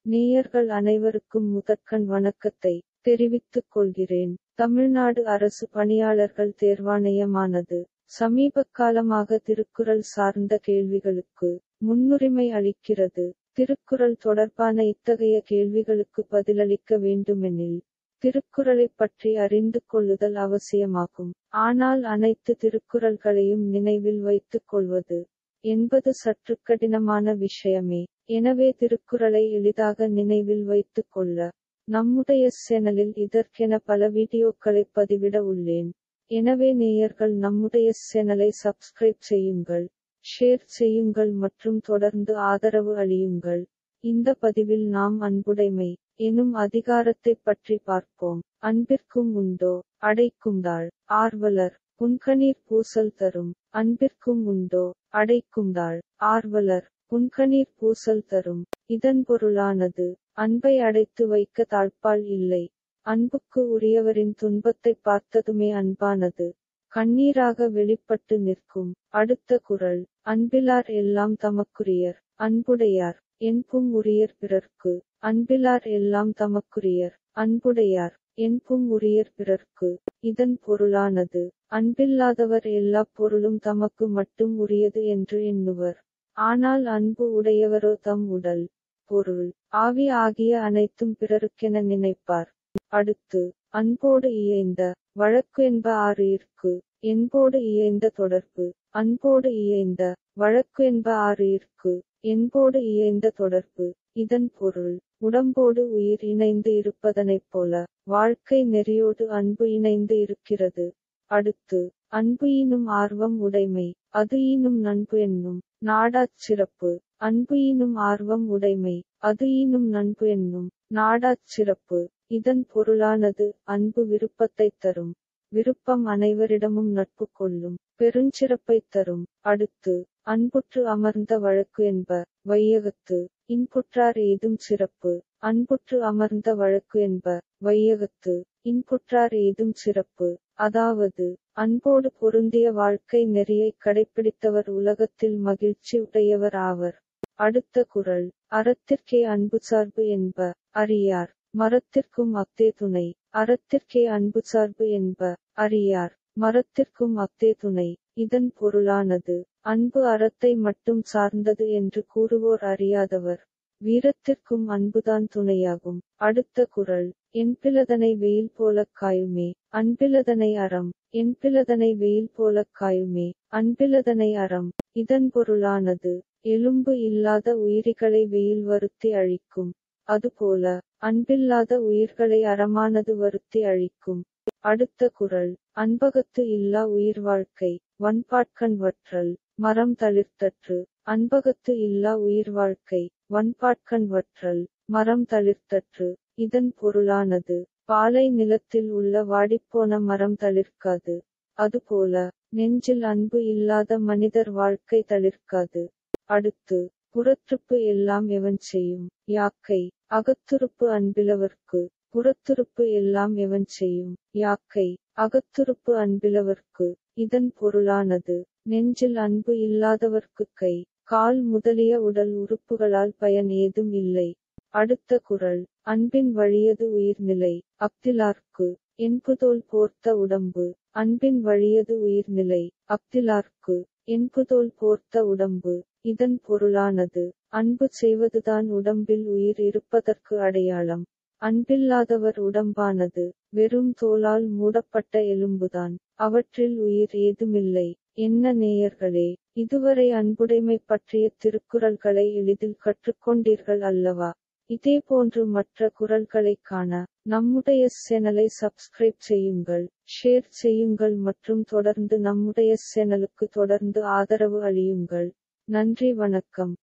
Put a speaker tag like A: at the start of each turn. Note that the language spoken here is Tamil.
A: நேயர்கள் அனைவருக்கும் முதற்கண் வணக்கத்தை தெரிவித்துக் கொள்கிறேன் தமிழ்நாடு அரசு பணியாளர்கள் தேர்வாணையமானது சமீபகாலமாக திருக்குறள் சார்ந்த கேள்விகளுக்கு முன்னுரிமை அளிக்கிறது திருக்குறள் தொடர்பான இத்தகைய கேள்விகளுக்கு பதிலளிக்க வேண்டுமெனில் திருக்குறளைப் பற்றி அறிந்து கொள்ளுதல் அவசியமாகும் ஆனால் அனைத்து திருக்குறள்களையும் நினைவில் வைத்துக் கொள்வது என்பது சற்று கடினமான விஷயமே எனவே திருக்குறளை எளிதாக நினைவில் வைத்துக் கொள்ள நம்முடைய சேனலில் இதற்கென பல வீடியோக்களை பதிவிட உள்ளேன் எனவே நேயர்கள் நம்முடைய சேனலை சப்ஸ்கிரைப் செய்யுங்கள் ஷேர் செய்யுங்கள் மற்றும் தொடர்ந்து ஆதரவு அளியுங்கள் இந்த பதிவில் நாம் அன்புடைமை எனும் அதிகாரத்தைப் பற்றி பார்ப்போம் அன்பிற்கும் உண்டோ அடைக்கும்தாள் ஆர்வலர் புன்கணீர் பூசல் தரும் அன்பிற்கும் உண்டோ அடைக்கும்தாள் ஆர்வலர் புன்கணீர் பூசல் தரும் இதன் பொருளானது அன்பை அடைத்து வைக்க தாழ்ப்பாள் இல்லை அன்புக்கு உரியவரின் துன்பத்தை பார்த்ததுமே அன்பானது கண்ணீராக வெளிப்பட்டு நிற்கும் அடுத்த குறள் அன்பிலார் எல்லாம் தமக்குரியர் அன்புடையார் என்பும் உரியர் பிறர்க்கு அன்பிலார் எல்லாம் தமக்குரியர் அன்புடையார் என்பும் உரியர் பிறர்க்கு இதன் பொருளானது அன்பில்லாதவர் எல்லா பொருளும் தமக்கு மட்டும் உரியது என்று எண்ணுவர் ஆனால் அன்பு உடையவரோ தம் உடல் பொருள் ஆவி ஆகிய அனைத்தும் பிறருக்கென நினைப்பார் அடுத்து அன்போடு இயைந்த வழக்கு என்ப ஆறு இருக்கு என்போடு இயைந்த தொடர்பு அன்போடு இயைந்த வழக்கு என்ப ஆறு இருக்கு என்போடு இயைந்த தொடர்பு இதன் பொருள் உடம்போடு உயிர் இணைந்து இருப்பதனைப் போல வாழ்க்கை நெறியோடு அன்பு இணைந்து இருக்கிறது அடுத்து அன்பு ஈனும் ஆர்வம் உடைமை அது ஈனும் நண்பு என்னும் நாடாச் சிறப்பு அன்பு ஈனும் ஆர்வம் உடைமை அது ஈனும் நண்பு என்னும் நாடாச் சிறப்பு இதன் பொருளானது அன்பு விருப்பத்தைத் தரும் விருப்பம் அனைவரிடமும் நட்பு கொள்ளும் பெருஞ்சிறப்பைத் தரும் அடுத்து அன்புற்று அமர்ந்த வழக்கு என்ப வையகத்து இன்புற்றார் ஏதும் சிறப்பு அன்புற்று அமர்ந்த வழக்கு என்ப வையகத்து இன்புற்றார் ஏதும் சிறப்பு அதாவது அன்போடு பொருந்திய வாழ்க்கை நெறியை கடைப்பிடித்தவர் உலகத்தில் மகிழ்ச்சி உடையவர் ஆவர் அடுத்த குறள் அறத்திற்கே அன்பு சார்பு என்ப அறியார் மரத்திற்கும் அக்தே துணை அறத்திற்கே அன்பு சார்பு என்ப அறியார் மரத்திற்கும் அக்தே துணை இதன் பொருளானது அன்பு அறத்தை மட்டும் சார்ந்தது என்று கூறுவோர் அறியாதவர் வீரத்திற்கும் அன்புதான் துணையாகும் அடுத்த குறள் என்பிலதனை வெயில் போலக் காயுமே அன்பிலதனை அறம் என்பிலதனை வெயில் போலக் காயுமே அன்பிலதனை அறம் இதன் பொருளானது எலும்பு இல்லாத உயிரிகளை வெயில் வருத்தி அழிக்கும் அதுபோல அன்பில்லாத உயிர்களை அறமானது வருத்தி அழிக்கும் அடுத்த குறள் அன்பகத்து இல்லா உயிர் வாழ்க்கை வன்பாட்கண் வற்றல் மரம் தளிர்த்தற்று அன்பகத்து இல்லா உயிர் வாழ்க்கை வன்பாட்கண் வற்றல் மரம் தளிர்த்தற்று இதன் பொருளானது பாலை நிலத்தில் உள்ள வாடிப்போன மரம் தளிர்க்காது அதுபோல நெஞ்சில் அன்பு இல்லாத மனிதர் வாழ்க்கை தளிர்க்காது அடுத்து புறத்துறுப்பு எல்லாம் எவன் செய்யும் யாக்கை அகத்துறுப்பு அன்பிலவர்க்கு புறத்துறுப்பு எல்லாம் எவன் செய்யும் யாக்கை அகத்துறுப்பு அன்பிலவர்க்கு இதன் பொருளானது நெஞ்சில் அன்பு இல்லாதவர்க்கு கை கால் முதலிய உடல் உறுப்புகளால் பயன் ஏதும் இல்லை அடுத்த குறள் அன்பின் வழியது உயிர்நிலை அப்திலார்க்கு என்புதோல் போர்த்த உடம்பு அன்பின் வழியது உயிர்நிலை அப்திலார்க்கு என்புதோல் போர்த்த உடம்பு இதன் பொருளானது அன்பு செய்வதுதான் உடம்பில் உயிர் இருப்பதற்கு அடையாளம் அன்பில்லாதவர் உடம்பானது வெறும் தோலால் மூடப்பட்ட எலும்புதான் அவற்றில் உயிர் ஏதுமில்லை என்ன நேயர்களே இதுவரை அன்புடைமை பற்றிய திருக்குறள்களை எளிதில் கற்றுக்கொண்டீர்கள் அல்லவா இதேபோன்று மற்ற குறள்களைக் காண நம்முடைய சேனலை சப்ஸ்கிரைப் செய்யுங்கள் ஷேர் செய்யுங்கள் மற்றும் தொடர்ந்து நம்முடைய சேனலுக்கு தொடர்ந்து ஆதரவு அளியுங்கள் நன்றி வணக்கம்